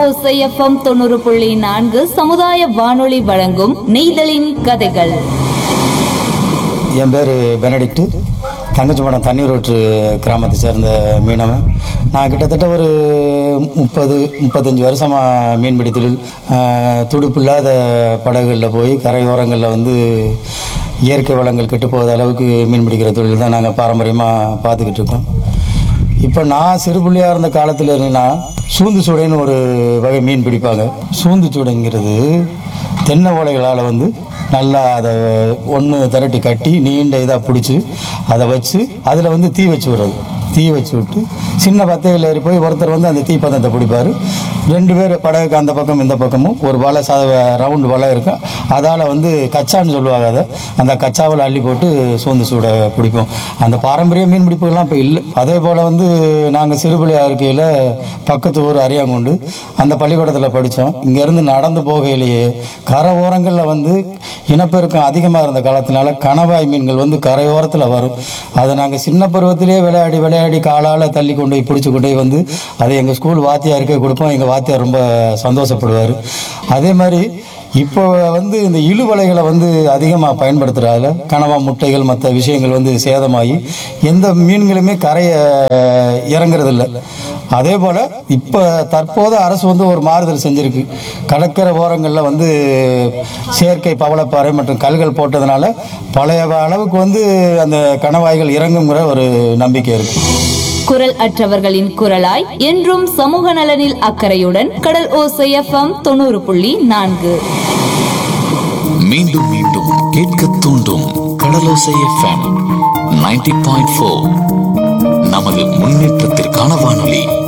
ஓசைஎஃப்எம் தொண்ணூறு புள்ளி நான்கு சமுதாய வானொலி வழங்கும் நெய்தலின் கதைகள் என் பேர் பெனடிக்ட் தங்கச்சிமடம் தண்ணீர் ஊற்று கிராமத்தை சேர்ந்த மீனவன் நான் கிட்டத்தட்ட ஒரு முப்பது முப்பத்தஞ்சு வருஷமாக மீன்பிடி தொழில் ஆஹ், துடுப்பில்லாத படகுகளில் போய் கரையோரங்களில் வந்து இயற்கை வளங்கள் கெட்டு போகாத அளவுக்கு மீன் பிடிக்கிற தொழில் தான் நாங்கள் பாரம்பரியமாக பார்த்துக்கிட்டு இருக்கோம் இப்போ நான் சிறு பிள்ளையாக இருந்த காலத்தில் இருந்தீங்கன்னா சூந்து சூடைன்னு ஒரு வகை மீன் பிடிப்பாங்க சூந்து சூடைங்கிறது தென்னை ஓலைகளால் வந்து நல்லா அதை ஒன்று திரட்டி கட்டி நீண்ட இதாக பிடிச்சி அதை வச்சு அதில் வந்து தீ வச்சு விடுறது தீ வச்சு விட்டு சின்ன பத்தையில் ஏறி போய் ஒருத்தர் வந்து அந்த தீப்பந்தத்தை பிடிப்பார் ரெண்டு பேர் படகுக்கு அந்த பக்கம் இந்த பக்கமும் ஒரு வலை சா ரவுண்டு வலை இருக்கும் அதால் வந்து கச்சான்னு சொல்லுவாங்க அதை அந்த கச்சாவில் அள்ளி போட்டு சூந்து சூட பிடிப்போம் அந்த பாரம்பரிய மீன் பிடிப்புகள்லாம் இப்போ இல்லை அதே போல் வந்து நாங்கள் சிறுபிள்ளையாக இருக்கையில் பக்கத்து ஊர் அரியாங்குண்டு அந்த பள்ளிக்கூடத்தில் படித்தோம் இங்கேருந்து நடந்து போகையிலேயே கரை ஓரங்களில் வந்து இனப்பெருக்கம் அதிகமாக இருந்த காலத்தினால கணவாய் மீன்கள் வந்து கரையோரத்தில் வரும் அதை நாங்கள் சின்ன பருவத்திலேயே விளையாடி விளையாடி காலால் தள்ளி கொண்டு போய் பிடிச்சி கொண்டு போய் வந்து அதை எங்கள் ஸ்கூல் வாத்தியாருக்கே கொடுப்போம் எங்கள் வாத்தியார் ரொம்ப சந்தோஷப்படுவார் அதே மாதிரி இப்போ வந்து இந்த இழுவலைகளை வந்து அதிகமாக பயன்படுத்துறதால கனவா முட்டைகள் மற்ற விஷயங்கள் வந்து சேதமாகி எந்த மீன்களுமே கரையை இறங்குறதில்ல அதே போல் இப்போ தற்போது அரசு வந்து ஒரு மாறுதல் செஞ்சிருக்கு கடற்கரை ஓரங்களில் வந்து செயற்கை பவளப்பாறை மற்றும் கல்கள் போட்டதுனால பழைய அளவுக்கு வந்து அந்த கணவாய்கள் இறங்குங்கிற ஒரு நம்பிக்கை இருக்குது குரல் அற்றவர்களின் குரலாய் என்றும் சமூக நலனில் அக்கறையுடன் கடல் ஓசைஎஃப்எம் தொண்ணூறு புள்ளி நான்கு மீண்டும் மீண்டும் கேட்க தூண்டும் Kadalosai FM ninety point four நமது முன்னேற்றத்திற்கான வானொலி